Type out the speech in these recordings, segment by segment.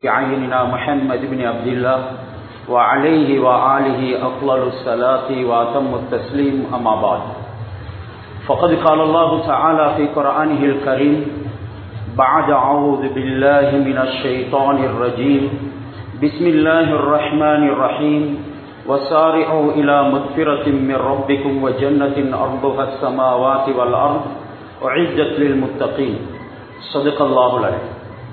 عيننا محمد بن عبد الله وعليه وآله أفضل الصلاة وأتم التسليم أما بعد فقد قال الله تعالى في قرآنه الكريم بعد أعوذ بالله من الشيطان الرجيم بسم الله الرحمن الرحيم وسارعوا إلى مغفرة من ربكم وجنة أرضها السماوات والأرض أعدت للمتقين صدق الله العليم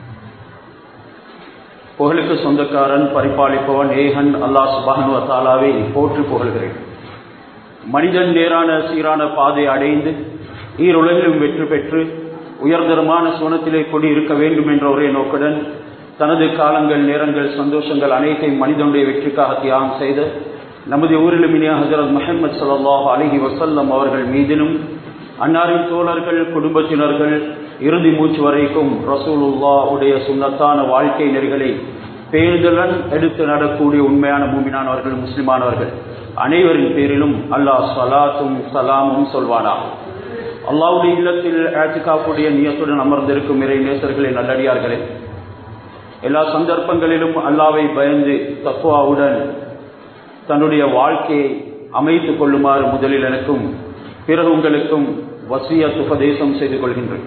புகழுக்கு சொந்தக்காரன் பரிபாலிப்பவன் ஏகன் அல்லாஹ் சுபானு தாலாவை போற்றி புகழ்கிறேன் மனிதன் நேரான சீரான பாதை அடைந்து ஈருலகிலும் வெற்றி பெற்று உயர்தரமான சுவனத்திலே கொடி இருக்க வேண்டும் என்ற ஒரே நோக்குடன் தனது காலங்கள் நேரங்கள் சந்தோஷங்கள் அனைத்தையும் மனிதனுடைய வெற்றிக்காக தியாகம் செய்த நமது ஊரிலும் இனிய ஹசரத் முஹம்மது சல்லாஹ் அலஹி வசல்லம் அவர்கள் மீதிலும் அன்னாரின் தோழர்கள் குடும்பத்தினர்கள் இறுதி மூச்சு வரைக்கும் ரசூலுல்லா உடைய சுண்ணத்தான வாழ்க்கை நெறிகளை பேருதலன் எடுத்து நடக்கூடிய உண்மையான மூமினானவர்கள் முஸ்லிமானவர்கள் அனைவரின் பேரிலும் அல்லாஹ் சலாத்தும் சலாமும் சொல்வானா அல்லாவுடைய இல்லத்தில் ஆட்சிக்காப்புடைய நியத்துடன் அமர்ந்திருக்கும் இறை நேசர்களே நல்லடியார்களே எல்லா சந்தர்ப்பங்களிலும் அல்லாவை பயந்து தக்குவாவுடன் தன்னுடைய வாழ்க்கையை அமைத்துக் கொள்ளுமாறு முதலில் எனக்கும் பிறகு உங்களுக்கும் வசிய சுபதேசம் செய்து கொள்கின்றேன்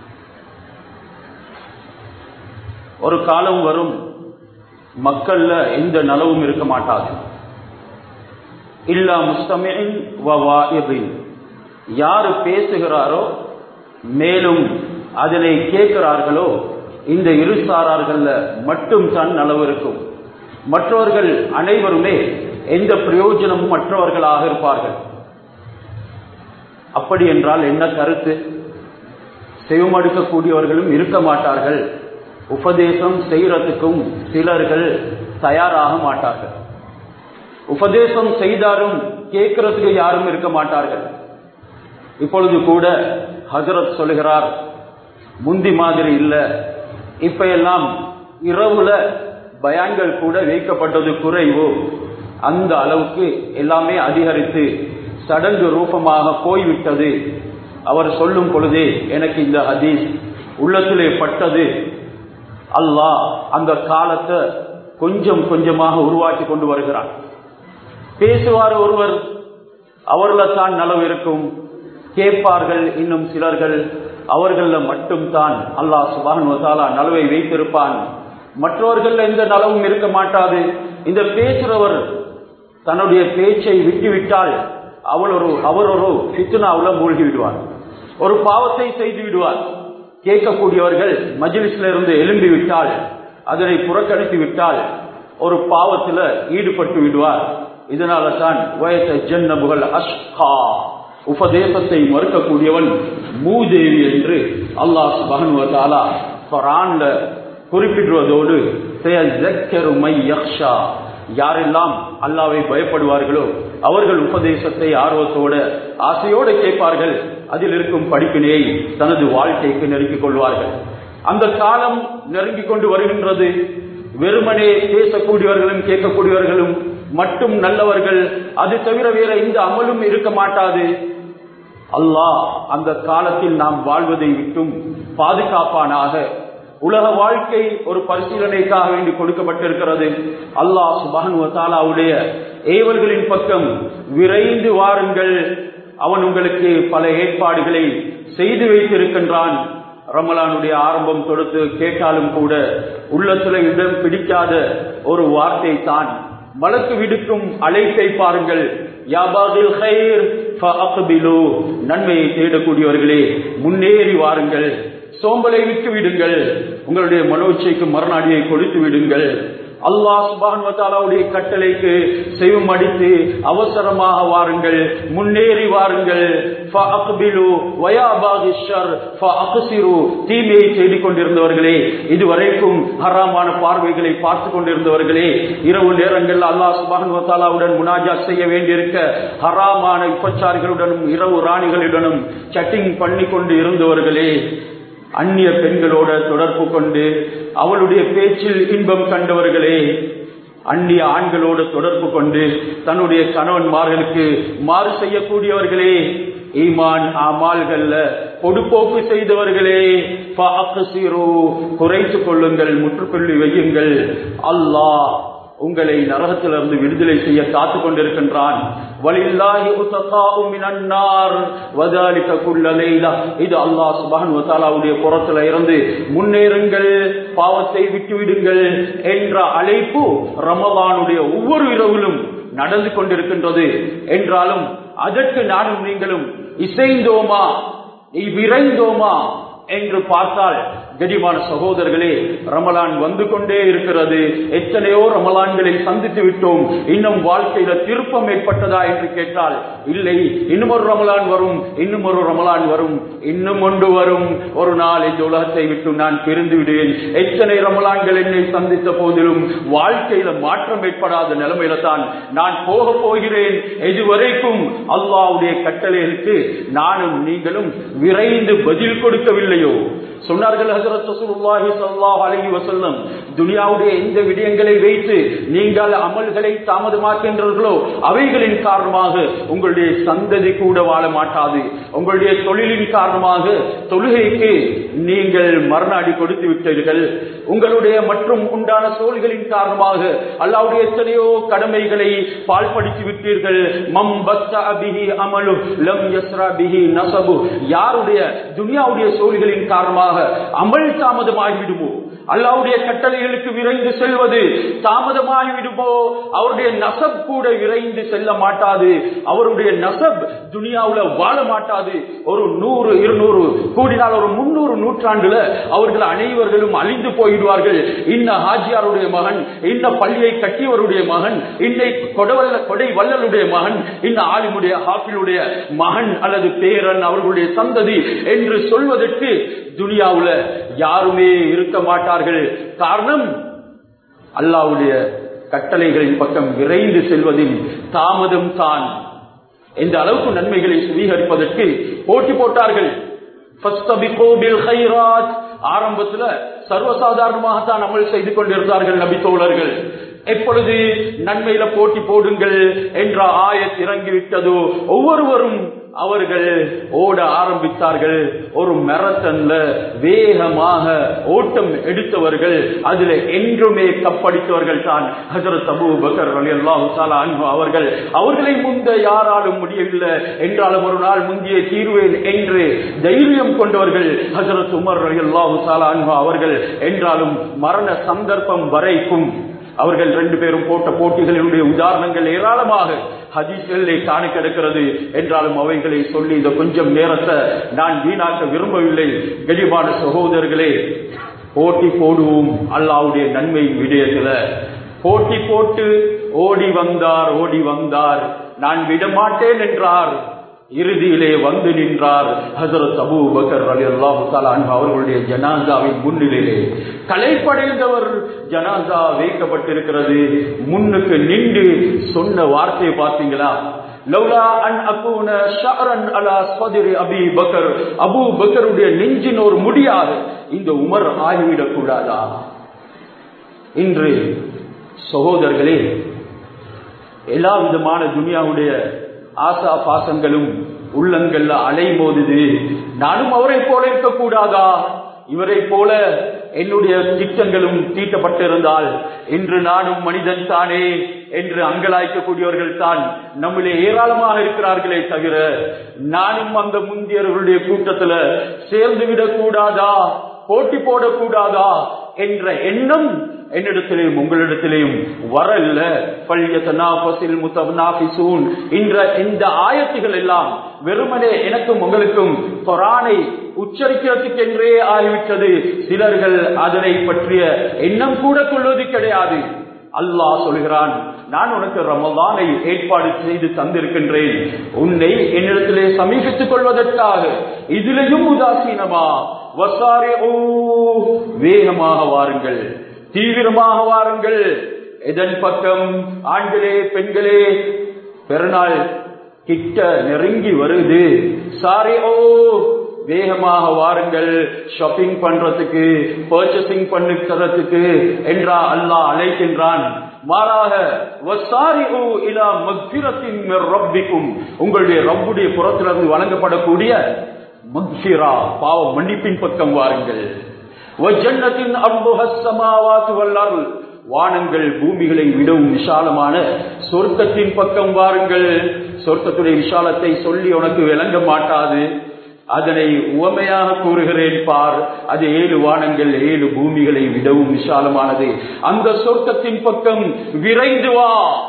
ஒரு காலம் வரும் மக்கள்ல எந்த நலவும் இருக்க மாட்டாது இல்லா முஸ்தமின் யாரு பேசுகிறாரோ மேலும் அதனை கேட்கிறார்களோ இந்த இரு சாரார்கள்ல மட்டும் தான் நலவு இருக்கும் மற்றவர்கள் அனைவருமே எந்த பிரயோஜனமும் மற்றவர்களாக இருப்பார்கள் அப்படி என்றால் என்ன கருத்து செவமடுக்கக்கூடியவர்களும் இருக்க மாட்டார்கள் உபதேசம் செய்யறதுக்கும் சிலர்கள் தயாராக மாட்டார்கள் உபதேசம் செய்தாலும் கேட்கறதுக்கு யாரும் இருக்க மாட்டார்கள் இப்பொழுது கூட ஹசரத் சொல்கிறார் முந்தி மாதிரி இல்ல இப்ப எல்லாம் இரவுல பயான்கள் கூட வைக்கப்பட்டது குறைவு அந்த அளவுக்கு எல்லாமே அதிகரித்து சடங்கு ரூபமாக போய்விட்டது அவர் சொல்லும் பொழுதே எனக்கு இந்த ஹதீஸ் உள்ளத்திலே பட்டது அல்லாஹ் அந்த காலத்தை கொஞ்சம் கொஞ்சமாக உருவாக்கி கொண்டு வருகிறான் பேசுவார் ஒருவர் அவர்கள தான் நலவு இருக்கும் கேட்பார்கள் இன்னும் சிலர்கள் அவர்கள மட்டும் தான் அல்லாஹ் சுபான் வசாலா நலவை வைத்திருப்பான் மற்றவர்கள் எந்த நலவும் இருக்க மாட்டாது இந்த பேசுறவர் தன்னுடைய பேச்சை விட்டுவிட்டால் அவள் ஒரு அவர் ஒரு ஃபித்னாவுல மூழ்கி விடுவார் ஒரு பாவத்தை செய்து விடுவார் கேட்கக்கூடியவர்கள் மஜிலிஸ்ல இருந்து எழும்பி விட்டால் அதனை புறக்கணித்து விட்டால் ஒரு பாவத்துல ஈடுபட்டு விடுவார் இதனால தான் வயச ஜன்னபுகள் அஷ்கா உபதேசத்தை மறுக்கக்கூடியவன் மூதேவி என்று அல்லாஹ் சுபகனுவத்தாலா குரான்ல குறிப்பிடுவதோடு யாரெல்லாம் அல்லாவை பயப்படுவார்களோ அவர்கள் உபதேசத்தை ஆர்வத்தோட ஆசையோடு கேட்பார்கள் அதில் இருக்கும் படிப்பினையை தனது வாழ்க்கைக்கு நெருக்கிக் கொள்வார்கள் அந்த காலம் நெருங்கிக் கொண்டு வருகின்றது வெறுமனே பேசக்கூடியவர்களும் கேட்கக்கூடியவர்களும் மட்டும் நல்லவர்கள் அது தவிர வேற எந்த அமலும் இருக்க மாட்டாது அல்லாஹ் அந்த காலத்தில் நாம் வாழ்வதை விட்டும் பாதுகாப்பானாக உலக வாழ்க்கை ஒரு பரிசீலனைக்காக வேண்டி கொடுக்கப்பட்டிருக்கிறது அல்லாஹ் சுபானுவத்தாலாவுடைய ஏவல்களின் பக்கம் விரைந்து வாருங்கள் அவன் உங்களுக்கு பல ஏற்பாடுகளை செய்து வைத்திருக்கின்றான் ரமலானுடைய ஆரம்பம் தொடுத்து கேட்டாலும் கூட உள்ளத்துல இடம் பிடிக்காத ஒரு வார்த்தை தான் மலக்கு விடுக்கும் அழைப்பை பாருங்கள் நன்மையை தேடக்கூடியவர்களே முன்னேறி வாருங்கள் சோம்பலை விட்டு விடுங்கள் உங்களுடைய மனோச்சைக்கு மறுநாடியை கொடுத்து விடுங்கள் அல்லாஹ் சுபானுடைய கட்டளைக்கு செய்வம் அடித்து அவசரமாக வாருங்கள் முன்னேறி வாருங்கள் தீமையை தேடிக் கொண்டிருந்தவர்களே இதுவரைக்கும் ஹராமான பார்வைகளை பார்த்து கொண்டிருந்தவர்களே இரவு நேரங்கள் அல்லாஹ் சுபானுவத்தாலாவுடன் முனாஜா செய்ய வேண்டியிருக்க ஹராமான விபச்சாரிகளுடனும் இரவு ராணிகளுடனும் சட்டிங் பண்ணி கொண்டு இருந்தவர்களே அந்நிய பெண்களோட தொடர்பு கொண்டு அவளுடைய பேச்சில் இன்பம் கண்டவர்களே அந்நிய ஆண்களோடு தொடர்பு கொண்டு தன்னுடைய கணவன்மார்களுக்கு மாறு செய்யக்கூடியவர்களே ஈமான் அமால்கள்ல பொடுப்போக்கு செய்தவர்களே குறைத்துக் கொள்ளுங்கள் முற்றுப்புள்ளி வையுங்கள் அல்லாஹ் உங்களை நரகத்திலிருந்து விடுதலை செய்ய காத்துக் கொண்டிருக்கின்றான் வலில்லாஹி உத்தகாஉ மினன்னார் வதாலிக குல்ல லைலா இது அல்லாஹ் சுப்ஹானஹு வ தஆலாவுடைய புறத்துல இருந்து முன்னேறுங்கள் பாவத்தை விட்டு விடுங்கள் என்ற அழைப்பு ரமலானுடைய ஒவ்வொரு இரவிலும் நடந்து கொண்டிருக்கின்றது என்றாலும் அதற்கு நானும் நீங்களும் இசைந்தோமா விரைந்தோமா என்று பார்த்தால் கடிமான சகோதரர்களே ரமலான் வந்து கொண்டே இருக்கிறது எத்தனையோ ரமலான்களை சந்தித்து விட்டோம் இன்னும் வாழ்க்கையில திருப்பம் ஏற்பட்டதா என்று கேட்டால் இல்லை இன்னும் ஒரு ரமலான் வரும் இன்னும் ஒரு ரமலான் வரும் இன்னும் ஒன்று வரும் ஒரு நாள் இந்த உலகத்தை விட்டு நான் பிரிந்து விடுவேன் எத்தனை ரமலான்கள் என்னை சந்தித்த போதிலும் வாழ்க்கையில மாற்றம் ஏற்படாத நிலைமையில தான் நான் போக போகிறேன் இதுவரைக்கும் அல்லாவுடைய கட்டளைகளுக்கு நானும் நீங்களும் விரைந்து பதில் கொடுக்கவில்லையோ சொன்னார்கள் ஹசரத் ரசூலுல்லாஹி ஸல்லல்லாஹு அலைஹி வஸல்லம் துனியாவுடைய எந்த விடயங்களை வைத்து நீங்கள் அமல்களை தாமதமாக்கின்றீர்களோ அவைகளின் காரணமாக உங்களுடைய சந்ததி கூட வாழ மாட்டாது உங்களுடைய தொழிலின் காரணமாக தொழுகைக்கு நீங்கள் மரணாடி கொடுத்து விட்டீர்கள் உங்களுடைய மற்றும் உண்டான சோல்களின் காரணமாக அல்லாவுடைய எத்தனையோ கடமைகளை பால்படுத்தி விட்டீர்கள் மம் பஸ்ஸ பிஹி அமலு லம் யஸ்ரா பிஹி நசபு யாருடைய துனியாவுடைய சோல்களின் காரணமாக அமல் தாமதமாகிவிடுமோ அல்லாவுடைய கட்டளைகளுக்கு விரைந்து செல்வது தாமதமாகிவிடுமோ அவருடைய நசப் கூட விரைந்து செல்ல மாட்டாது அவருடைய நசப் துனியாவுல வாழ மாட்டாது ஒரு நூறு இருநூறு கூடினால் ஒரு முன்னூறு நூற்றாண்டுல அவர்கள் அனைவர்களும் அழிந்து போயிடுவார்கள் இன்ன ஹாஜியாருடைய மகன் இன்ன பள்ளியை கட்டியவருடைய மகன் இன்னை கொடவல்ல கொடை வல்லலுடைய மகன் இன்ன ஆலிமுடைய ஹாஃபிலுடைய மகன் அல்லது பேரன் அவர்களுடைய சந்ததி என்று சொல்வதற்கு துனியாவுல யாருமே இருக்க மாட்டார்கள் காரணம் அல்லாவுடைய கட்டளைகளின் பக்கம் விரைந்து செல்வதில் தாமதம் தான் எந்த அளவுக்கு நன்மைகளை சுவீகரிப்பதற்கு போட்டி போட்டார்கள் ஆரம்பத்துல சர்வசாதாரணமாகத்தான் அமல் செய்து கொண்டிருந்தார்கள் நபி தோழர்கள் எப்பொழுது நன்மையில போட்டி போடுங்கள் என்ற ஆயத் இறங்கிவிட்டதோ ஒவ்வொருவரும் அவர்கள் ஓட ஆரம்பித்தார்கள் ஒரு மெரத்தன்ல வேகமாக ஓட்டம் எடுத்தவர்கள் அதுல என்றுமே கப்படித்தவர்கள் தான் ஹசரத் அபு பக்கர் அல்லாஹு அவர்கள் அவர்களை முந்த யாராலும் முடியவில்லை என்றாலும் ஒரு நாள் முந்திய தீர்வேன் என்று தைரியம் கொண்டவர்கள் ஹசரத் உமர் அலி அல்லாஹு அவர்கள் என்றாலும் மரண சந்தர்ப்பம் வரைக்கும் அவர்கள் ரெண்டு பேரும் போட்ட போட்டிகளினுடைய உதாரணங்கள் ஏராளமாக ஹதீஸ்களிலே காண கிடக்கிறது என்றாலும் அவைகளை சொல்லி இந்த கொஞ்சம் நேரத்தை நான் வீணாக்க விரும்பவில்லை கெடிமான சகோதரர்களே போட்டி போடுவோம் அல்லாவுடைய நன்மை விடயத்துல போட்டி போட்டு ஓடி வந்தார் ஓடி வந்தார் நான் விடமாட்டேன் என்றார் இறுதியிலே வந்து நின்றார் ஹசரத் அபு பக்கர் அலி அல்லாஹு அவர்களுடைய ஜனாசாவின் முன்னிலையிலே கலைப்படைந்தவர் ஜனாசா வைக்கப்பட்டிருக்கிறது முன்னுக்கு நின்று சொன்ன வார்த்தையை பார்த்தீங்களா லவ்லா அன் அகூன ஷஅரன் அலா சதிரி அபி பக்கர் அபு பக்கருடைய நெஞ்சின் ஒரு முடியாக இந்த உமர் ஆகிவிடக் கூடாதா இன்று சகோதரர்களே எல்லா விதமான துனியாவுடைய ஆசா பாசங்களும் உள்ளங்கள்ல அலை மோதுது நானும் அவரை போல இருக்கக்கூடாதா இவரை போல என்னுடைய திட்டங்களும் தீட்டப்பட்டிருந்தால் இன்று நானும் மனிதன் தானே என்று அங்கலாய்க்கக்கூடியவர்கள் தான் நம்மளே ஏராளமாக இருக்கிறார்களே தவிர நானும் அந்த முந்தியவர்களுடைய கூட்டத்துல சேர்ந்து விடக்கூடாதா போட்டி போடக்கூடாதா என்ற எண்ணம் என்னிடத்திலேயும் உங்களிடத்திலேயும் வரல என்ற இந்த ஆயத்துகள் எல்லாம் வெறுமனே எனக்கும் உங்களுக்கும் கொரானை உச்சரிக்கிறதுக்கு என்றே ஆகிவிட்டது சிலர்கள் அதனை பற்றிய எண்ணம் கூட கொள்வது கிடையாது அல்லாஹ் சொல்கிறான் நான் உனக்கு ரமதானை ஏற்பாடு செய்து தந்திருக்கின்றேன் உன்னை என்னிடத்திலே சமீபித்துக் கொள்வதற்காக இதிலையும் உதாசீனமா வசாரே ஓ வேகமாக வாருங்கள் தீவிரமாக வாருங்கள் இதன் பக்கம் ஆண்களே பெண்களே பெருநாள் கிட்ட நெருங்கி வருது சாரி ஓ வேகமாக வாருங்கள் ஷாப்பிங் பண்றதுக்கு பர்ச்சேசிங் பண்ணுறதுக்கு என்றா அல்லாஹ் அழைக்கின்றான் மாறாக உங்களுடைய ரப்புடைய புறத்திலிருந்து வழங்கப்படக்கூடிய மக்ஃபிரா பாவ மன்னிப்பின் பக்கம் வாருங்கள் வஜன்னத்தின் அர்புஹஸ் ஸமாவாத்து வல் அர்ள் வானங்கள் பூமிகளை விடவும் விசாலமான சொர்க்கத்தின் பக்கம் வாருங்கள் சொர்க்கத்துடைய விசாலத்தை சொல்லி உனக்கு விளங்க மாட்டாது அதனை உவமையாக கூறுகிறேன் பார் அது ஏழு வானங்கள் ஏழு பூமிகளை விடவும் விசாலமானது அந்த சொர்க்கத்தின் பக்கம் விரைந்து வா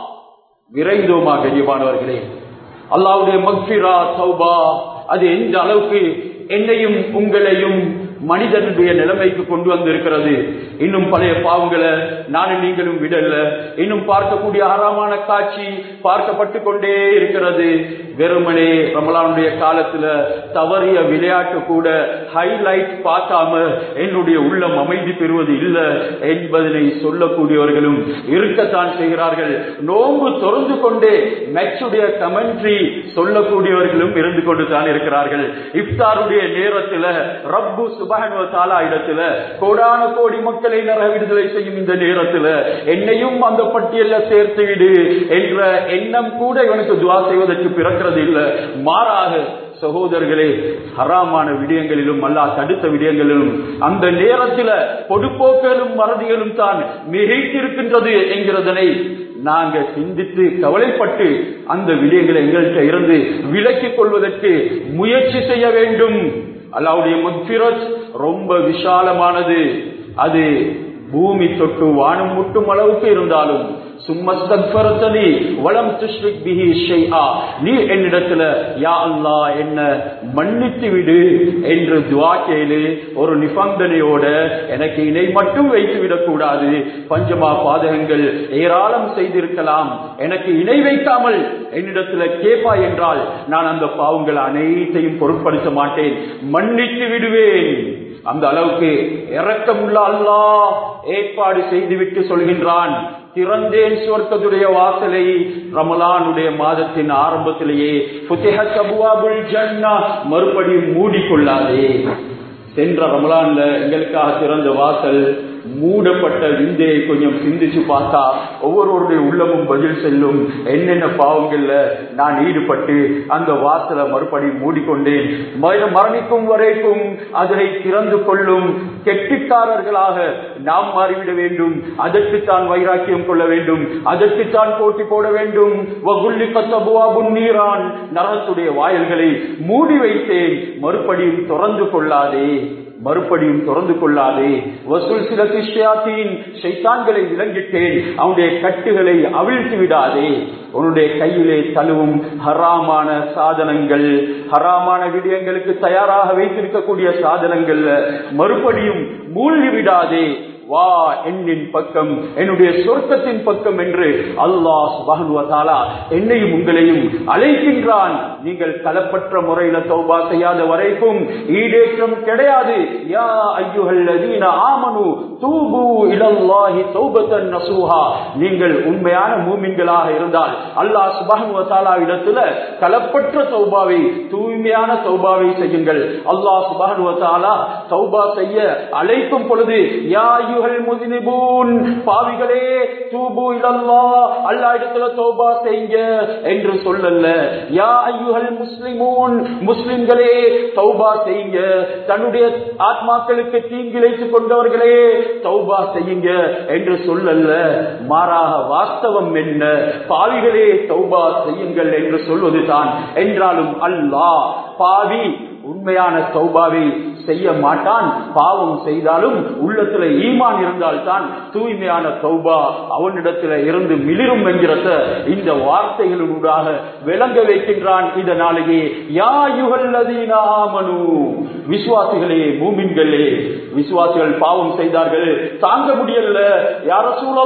விரைந்தோமா கண்ணியமானவர்களே அல்லாவுடைய மக்ஃபிரா சௌபா அது எந்த அளவுக்கு என்னையும் உங்களையும் மனிதனுடைய நிலைமைக்கு கொண்டு வந்திருக்கிறது இன்னும் பழைய பாவங்களை நானும் நீங்களும் விடல இன்னும் பார்க்கக்கூடிய ஆறாமான காட்சி பார்க்கப்பட்டு கொண்டே இருக்கிறது வெறுமனே ரமலானுடைய காலத்துல தவறிய விளையாட்டு கூட ஹைலைட் பார்க்காம என்னுடைய உள்ளம் அமைதி பெறுவது இல்லை என்பதனை சொல்லக்கூடியவர்களும் இருக்கத்தான் செய்கிறார்கள் நோன்பு தொடர்ந்து கொண்டே மேட்சுடைய கமெண்ட்ரி சொல்லக்கூடியவர்களும் இருந்து கொண்டு தான் இருக்கிறார்கள் இஃப்தாருடைய நேரத்துல ரப்பு சுபஹானுவ தாலா இடத்துல கோடான கோடி மக்களை நரக விடுதலை செய்யும் இந்த நேரத்துல என்னையும் அந்த பட்டியல்ல சேர்த்து விடு என்ற எண்ணம் கூட இவனுக்கு துவா செய்வதற்கு பிறக்கிறது இல்ல மாறாக சகோதரர்களே ஹராமான விடயங்களிலும் அல்லாஹ் தடுத்த விடயங்களிலும் அந்த நேரத்தில் பொடுப்போக்களும் மறதிகளும் தான் மிகைத்திருக்கின்றது என்கிறதனை நாங்க சிந்தித்து கவலைப்பட்டு அந்த விடயங்களை எங்கள்கிட்ட இருந்து விலக்கிக் கொள்வதற்கு முயற்சி செய்ய வேண்டும் அல்லாவுடைய முக்பிரத் ரொம்ப விஷாலமானது அது பூமி தொட்டு வானம் முட்டும் அளவுக்கு இருந்தாலும் சும்மஸ்தக்ஃபரத்தனி வலம் துஷ்ரிக் பிஹி ஷைஆ நீ என்னிடத்துல யா அல்லாஹ் என்ன மன்னித்து விடு என்று துஆ கேளு ஒரு நிபந்தனையோட எனக்கு இணை மட்டும் வைத்து விடக்கூடாது பஞ்சமா பாதகங்கள் ஏராளம் செய்திருக்கலாம் எனக்கு இணை வைக்காமல் என்னிடத்துல கேப்பா என்றால் நான் அந்த பாவங்கள் அனைத்தையும் பொருட்படுத்த மாட்டேன் மன்னித்து விடுவேன் அந்த அளவுக்கு இரக்கமுள்ள அல்லாஹ் ஏற்பாடு செய்துவிட்டு சொல்கின்றான் திறந்தேன் சுவர்க்கத்துடைய வாசலை ரமலானுடைய மாதத்தின் ஆரம்பத்திலேயே புத்திஹத் அபுவாபுல் ஜன்னா மறுபடியும் மூடிக்கொள்ளாதே சென்ற ரமலான்ல எங்களுக்காக திறந்த வாசல் மூடப்பட்ட விந்தையை கொஞ்சம் சிந்திச்சு பார்த்தா ஒவ்வொருவருடைய உள்ளமும் பதில் செல்லும் என்னென்ன பாவங்கள்ல நான் ஈடுபட்டு அந்த வாசலை மறுபடியும் மூடிக்கொண்டேன் மர- மரணிக்கும் வரைக்கும் அதனை திறந்து கொள்ளும் கெட்டிக்காரர்களாக நாம் மாறிவிட வேண்டும் அதற்குத்தான் வைராக்கியம் கொள்ள வேண்டும் அதற்குத்தான் போட்டி போட வேண்டும் வகுல்லி கத்தபுவாபுன் நீரான் நரகத்துடைய வாயில்களை மூடி வைத்தேன் மறுபடியும் திறந்து கொள்ளாதே மறுபடியும் திறந்து கொள்ளாதே வசூல் சில சிஷ்யாத்தின் சைத்தான்களை விளங்கிட்டேன் அவனுடைய கட்டுகளை அவிழ்த்து விடாதே உன்னுடைய கையிலே தழுவும் ஹராமான சாதனங்கள் ஹராமான விடயங்களுக்கு தயாராக வைத்திருக்கக்கூடிய சாதனங்கள்ல மறுபடியும் மூழ்கி விடாதே வா என்னின் பக்கம் என்னுடைய சொர்க்கத்தின் பக்கம் என்று அல்லாஹ் சுப்ஹானஹு வ தஆலா என்னையும் உங்களையும் அழைக்கின்றான் நீங்கள் கலப்பற்ற முறையில தௌபா செய்யாத வரைக்கும் ஈடேற்றம் கிடையாது யா ஐயுஹல்லதீன ஆமனு தூபு இலல்லாஹி தௌபத்தன் நசூஹா நீங்கள் உண்மையான மூமின்களாக இருந்தால் அல்லாஹ் சுப்ஹானஹு வ தஆலா இடத்துல கலப்பற்ற தௌபாவை தூய்மையான தௌபாவை செய்யுங்கள் அல்லாஹ் சுப்ஹானஹு வ தஆலா தௌபா செய்ய அழைக்கும் பொழுது யா ஐயுஹல் முஸ்லிமூன் பாவிகளே தூபு இலல்லாஹ் அல்லாஹ் இடத்துல தௌபா செய்யுங்க என்று சொல்லல யா ஐயுஹல் முஸ்லிமூன் முஸ்லிம்களே தௌபா செய்யுங்க தன்னுடைய ஆத்மாக்களுக்கு தீங்கிழைத்துக் கொண்டவர்களே தௌபா செய்யுங்க என்று சொல்லல்ல மாறாக வாஸ்தவம் என்ன பாவிகளே தௌபா செய்யுங்கள் என்று சொல்வதுதான் என்றாலும் அல்லாஹ் பாவி உண்மையான தௌபாவை செய்ய மாட்டான் பாவம் செய்தாலும் உள்ளத்துல ஈமான் இருந்தால்தான் தூய்மையான தௌபா அவனிடத்துல இருந்து மிளிரும் என்கிறத இந்த வார்த்தைகளூடாக விளங்க வைக்கின்றான் இதனாலேயே யா யுகல்லதீன ஆமனு விசுவாசிகளே மூமின்களே விசுவாசிகள் பாவம் செய்தார்கள் தாங்க முடியல யார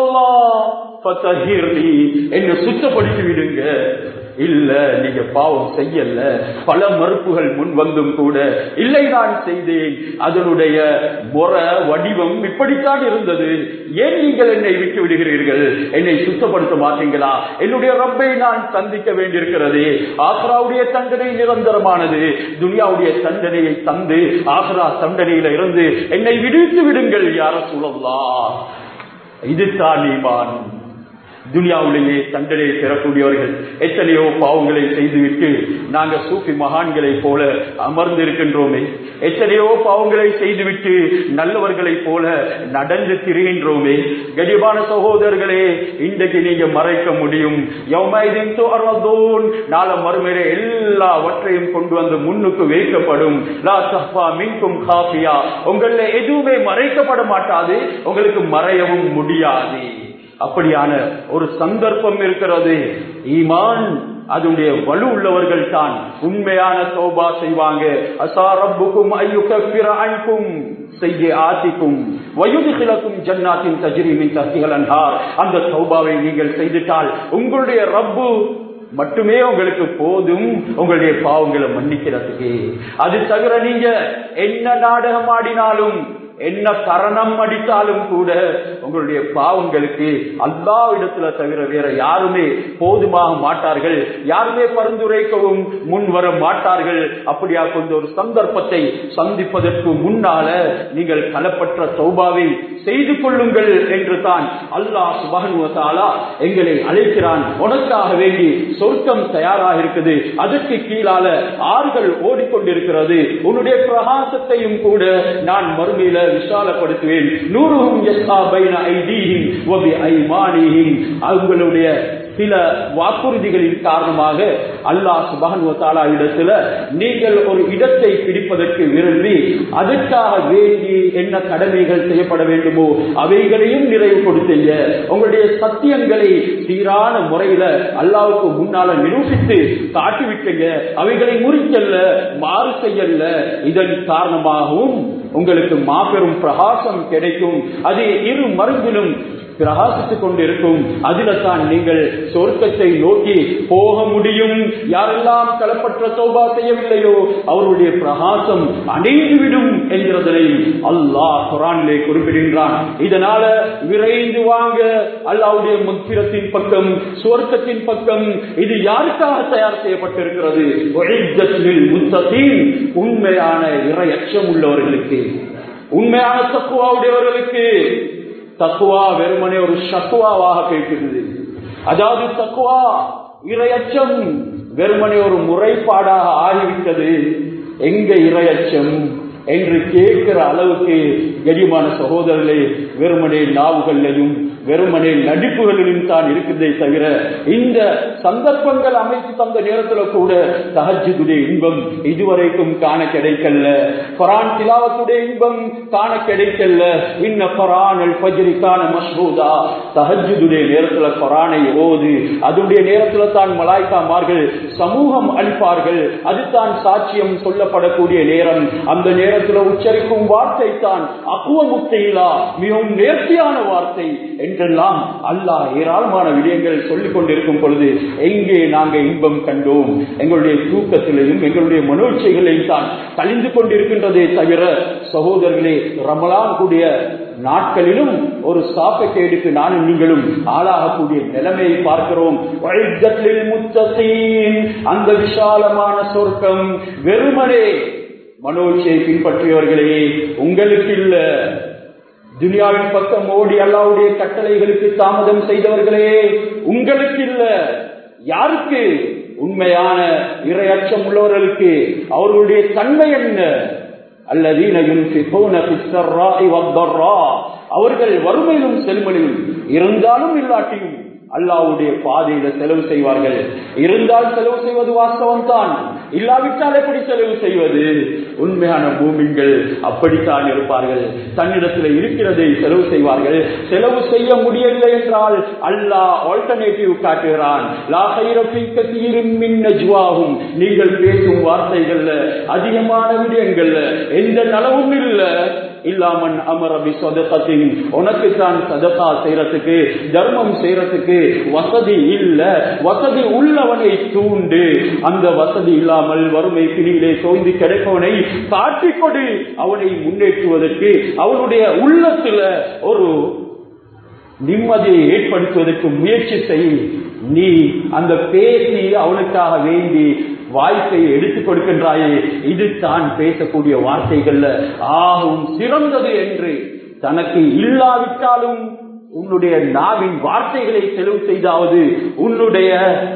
சூழல்லாம் என்ன சுத்தப்படுத்தி விடுங்க இல்ல நீங்க பாவம் செய்யல பல மறுப்புகள் முன் வந்தும் கூட இல்லை நான் செய்தேன் அதனுடைய முறை வடிவம் இப்படித்தான் இருந்தது ஏன் நீங்கள் என்னை விட்டு விடுகிறீர்கள் என்னை சுத்தப்படுத்த மாட்டீங்களா என்னுடைய ரப்பை நான் சந்திக்க வேண்டியிருக்கிறது ஆக்ராவுடைய தண்டனை நிரந்தரமானது துனியாவுடைய தண்டனையை தந்து ஆக்ரா தண்டனையில இருந்து என்னை விடுவித்து விடுங்கள் யார சூழல்லா இதுதான் ஈமான் துனியாவிலேயே தண்டனை பெறக்கூடியவர்கள் எத்தனையோ பாவங்களை செய்துவிட்டு நாங்கள் சூஃபி மகான்களைப் போல அமர்ந்திருக்கின்றோமே எத்தனையோ பாவங்களை செய்துவிட்டு நல்லவர்களைப் போல நடந்து திரிகின்றோமே கடிபான சகோதரர்களே இன்றைக்கு நீங்க மறைக்க முடியும் யௌமைதின் துஅரதூன் நாள மறுமையிலே எல்லாவற்றையும் கொண்டு வந்து முன்னுக்கு வைக்கப்படும் லா தஃபா மின்கும் காஃபியா உங்கள எதுவுமே மறைக்கப்பட மாட்டாது உங்களுக்கு மறையவும் முடியாது அப்படியான ஒரு சந்தர்ப்பம் இருக்கிறது ஈமான் அதனுடைய வலு உள்ளவர்கள் தான் உண்மையான தௌபா செய்வாங்க அசாரப்புக்கும் ஐயுகப்பிர அன்பும் செய்ய ஆத்திக்கும் வயுதுகிழக்கும் ஜன்னாத்தின் தஜிரிமின் தத்திகள் அன்றார் அந்த தௌபாவை நீங்கள் செய்துட்டால் உங்களுடைய ரப்பு மட்டுமே உங்களுக்கு போதும் உங்களுடைய பாவங்களை மன்னிக்கிறதுக்கு அது தவிர நீங்க என்ன நாடகம் ஆடினாலும் என்ன கரணம் அடித்தாலும் கூட உங்களுடைய பாவங்களுக்கு அல்லாவிடத்துல தவிர வேற யாருமே போதுமாக மாட்டார்கள் யாருமே பரிந்துரைக்கவும் முன் வர மாட்டார்கள் அப்படியா கொண்ட ஒரு சந்தர்ப்பத்தை சந்திப்பதற்கு முன்னால நீங்கள் களப்பற்ற சௌபாவை செய்து கொள்ளுங்கள் என்று தான் அல்லாஹ் சுபகனுவத்தாலா எங்களை அழைக்கிறான் உனக்காக வேண்டி சொர்க்கம் தயாராக இருக்குது அதற்கு கீழால ஆறுகள் ஓடிக்கொண்டிருக்கிறது உன்னுடைய பிரகாசத்தையும் கூட நான் மறுமையில விசாலப்படுத்துவேன் நூறுகும் யஸ்ஸா பைன ஐதீஹிம் வ பி ஐமானிஹிம் அவங்களுடைய சில வாக்குறுதிகளின் காரணமாக அல்லாஹ் சுபஹன் தாலா இடத்துல நீங்கள் ஒரு இடத்தை பிடிப்பதற்கு விரும்பி அதற்காக வேண்டி என்ன கடமைகள் செய்யப்பட வேண்டுமோ அவைகளையும் நிறைவு கொடுத்தீங்க உங்களுடைய சத்தியங்களை சீரான முறையில அல்லாவுக்கு முன்னால நிரூபித்து காட்டிவிட்டீங்க அவைகளை முறிக்கல்ல மாறு செய்யல இதன் காரணமாகவும் உங்களுக்கு மாபெரும் பிரகாசம் கிடைக்கும் அது இரு மருங்கிலும் பிரகாசித்துக் கொண்டிருக்கும் அதில தான் நீங்கள் சொர்க்கத்தை நோக்கி போக முடியும் யாரெல்லாம் களப்பற்ற சோபா செய்யவில்லையோ அவருடைய பிரகாசம் அணைந்துவிடும் என்கிறதனை அல்லாஹ் குரானிலே குறிப்பிடுகின்றான் இதனால விரைந்து வாங்க அல்லாவுடைய முத்திரத்தின் பக்கம் சுவர்க்கத்தின் பக்கம் இது யாருக்காக தயார் செய்யப்பட்டிருக்கிறது உண்மையான இறையச்சம் உள்ளவர்களுக்கு உண்மையான தக்குவாவுடையவர்களுக்கு தக்குவா வெறுமனே ஒரு சக்குவாவாக கேட்கிறது அதாவது தக்குவா இரையச்சம் வெறுமனே ஒரு முறைப்பாடாக ஆகிவிட்டது எங்க இரையச்சம் என்று கேட்கிற அளவுக்கு கடிமான சகோதரர்களே வெறுமனே நாவுகளையும் வெறுமனே நடிப்புகளிலும் தான் இருக்கிறதே தவிர இந்த சந்தர்ப்பங்கள் அமைத்து தந்த நேரத்தில் கூட தஹஜுடைய இன்பம் இதுவரைக்கும் காண கிடைக்கல பரான் திலாவத்துடைய இன்பம் காண கிடைக்கல இன்ன பரானல் பஜ்ரிக்கான மஸ்ரூதா தஹஜுடைய நேரத்தில் பரானை ஓது அதனுடைய நேரத்தில் தான் மலாய்க்காமார்கள் சமூகம் அளிப்பார்கள் அதுதான் சாட்சியம் சொல்லப்படக்கூடிய நேரம் அந்த நேரத்தில் உச்சரிக்கும் வார்த்தை தான் அக்குவ முக்தையிலா மிகவும் நேர்த்தியான வார்த்தை என்றெல்லாம் அல்லாஹ் ஏராளமான விடயங்கள் சொல்லிக் கொண்டிருக்கும் பொழுது எங்கே நாங்க இன்பம் கண்டோம் எங்களுடைய தூக்கத்திலையும் எங்களுடைய மனோட்சைகளையும் தான் கழிந்து கொண்டிருக்கின்றதே தவிர சகோதரர்களே ரமலான் கூடிய நாட்களிலும் ஒரு சாப்பக்கேடுக்கு நானும் நீங்களும் ஆளாகக்கூடிய நிலைமையை பார்க்கிறோம் அந்த விசாலமான சொர்க்கம் வெறுமனே மனோச்சை பின்பற்றியவர்களே உங்களுக்கு இல்ல துனியாவின் பக்கம் ஓடி அல்லாவுடைய கட்டளைகளுக்கு தாமதம் செய்தவர்களே உங்களுக்கு இல்ல யாருக்கு உண்மையான இரையச்சம் உள்ளவர்களுக்கு அவர்களுடைய தன்மை என்ன அவர்கள் வறுமையிலும் செல்மனிலும் இருந்தாலும் இல்லாட்டியும் அல்லாவுடைய பாதையில செலவு செய்வார்கள் இருந்தால் செலவு செய்வது வாஸ்தவம் தான் இல்லாவிட்டால் எப்படி செலவு செய்வது உண்மையான பூமிங்கள் அப்படித்தான் இருப்பார்கள் தன்னிடத்தில் இருக்கிறதை செலவு செய்வார்கள் செலவு செய்ய முடியவில்லை என்றால் அல்லாஹ் ஆல்டர்னேட்டிவ் காட்டுகிறான் நீங்கள் பேசும் வார்த்தைகள்ல அதிகமான விடயங்கள்ல எந்த நலவும் இல்லை இல்லாமன் அமரபி சொதத்தின் உனக்கு தான் சதகா செய்யறதுக்கு தர்மம் செய்யறதுக்கு வசதி இல்ல வசதி உள்ளவனை தூண்டு அந்த வசதி இல்லாமல் வறுமை பிடியிலே சோய்ந்து கிடைப்பவனை காட்டிக்கொடு அவனை முன்னேற்றுவதற்கு அவனுடைய உள்ளத்துல ஒரு நிம்மதியை ஏற்படுத்துவதற்கு முயற்சி செய் நீ அந்த பேசி அவனுக்காக வேண்டி வாய்ப்பை எடுத்துக் கொடுக்கின்றாயே இது தான் பேசக்கூடிய வார்த்தைகள்ல ஆகும் சிறந்தது என்று தனக்கு இல்லாவிட்டாலும் உன்னுடைய நாவின் வார்த்தைகளை செலவு செய்தாவது உன்னுடைய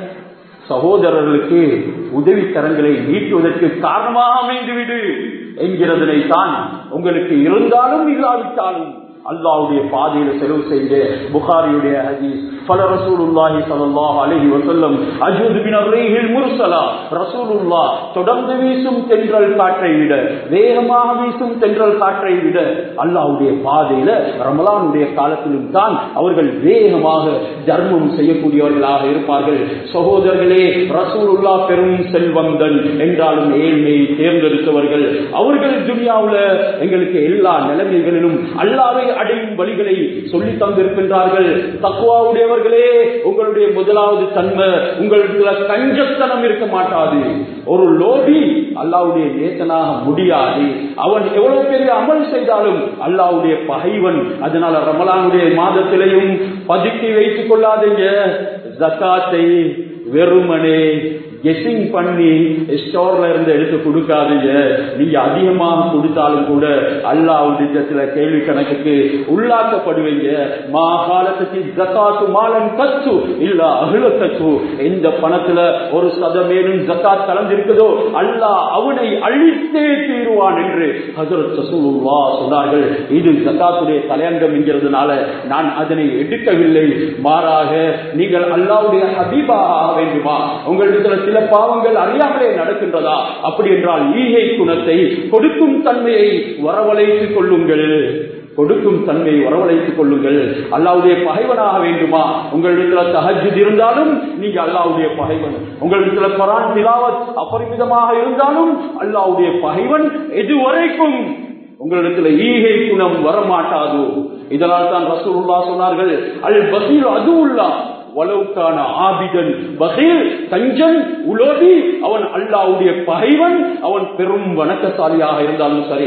சகோதரர்களுக்கு உதவிக்கரங்களை நீட்டுவதற்கு காரணமாக அமைந்துவிடு என்கிறதனை தான் உங்களுக்கு இருந்தாலும் இல்லாவிட்டாலும் அல்லாவுடைய பாதையில செலவு செய்த புகாரியுடைய ஹதீஸ் பல ரசூலுல்லாஹி ஸல்லல்லாஹு அலைஹி வஸல்லம் அஜூது பின் அர்ரீஹில் முர்சலா ரசூலுல்லாஹ் தொடர்ந்து வீசும் தென்றல் காற்றை விட வேகமாக வீசும் தென்றல் காற்றை விட அல்லாஹ்வுடைய பாதையில ரமலானுடைய காலத்திலும் தான் அவர்கள் வேகமாக தர்மம் செய்யக்கூடியவர்களாக இருப்பார்கள் சகோதரர்களே ரசூலுல்லா பெரும் செல்வந்தன் என்றாலும் ஏழ்மையை தேர்ந்தெடுத்தவர்கள் அவர்கள் துனியாவுல எங்களுக்கு எல்லா நிலைமைகளிலும் அல்லாவை அடையும் வழிகளை சொல்லி தந்திருக்கின்றார்கள் தக்குவாவுடையவர்களே உங்களுடைய முதலாவது தன்மை உங்களுக்கு கஞ்சத்தனம் இருக்க மாட்டாது ஒரு லோபி அல்லாவுடைய நேசனாக முடியாது அவன் எவ்வளவு பெரிய அமல் செய்தாலும் அல்லாவுடைய பகைவன் அதனால ரமலானுடைய மாதத்திலையும் பதுக்கி வைத்துக் கொள்ளாதீங்க ஜக்காத்தை வெறுமனே கெஸிங் பண்ணி ஸ்டோர்ல இருந்து எடுத்து கொடுக்காதீங்க நீங்க அதிகமாக கொடுத்தாலும் கூட அல்லாவுடைய சில கேள்வி கணக்குக்கு உள்ளாக்கப்படுவீங்க மா காலத்துக்கு ஜக்காத்து மாலன் கச்சு இல்ல அகில கச்சு எந்த பணத்துல ஒரு சதமேலும் ஜக்காத் கலந்திருக்குதோ அல்லாஹ் அவனை அழித்தே தீருவான் என்று ஹசரத் ரசூலுல்லா சொன்னார்கள் இது ஜக்காத்துடைய தலையங்கம் என்கிறதுனால நான் அதனை எடுக்கவில்லை மாறாக நீங்கள் அல்லாவுடைய ஹபீபாக ஆக வேண்டுமா உங்களிடத்துல சில பாவங்கள் அறியாமலே நடக்கின்றதா அப்படி என்றால் ஈகை குணத்தை கொடுக்கும் தன்மையை வரவழைத்துக் கொள்ளுங்கள் கொடுக்கும் தன்மையை வரவழைத்துக் கொள்ளுங்கள் அல்லாவுடைய பகைவனாக வேண்டுமா உங்களிடத்துல தஹஜுத் இருந்தாலும் நீங்க அல்லாவுடைய பகைவன் உங்களிடத்துல குரான் திலாவத் அபரிமிதமாக இருந்தாலும் அல்லாவுடைய பகைவன் எதுவரைக்கும் உங்களிடத்துல ஈகை குணம் வரமாட்டாதோ இதனால் தான் ரசூலுல்லா சொன்னார்கள் அல் பசீர் அதுவுல்லா வலவுக்கான ஆபிதன் பகீர் கஞ்சன் உலோபி அவன் அல்லாவுடைய பகைவன் அவன் பெரும் வணக்கசாலியாக இருந்தாலும் சரி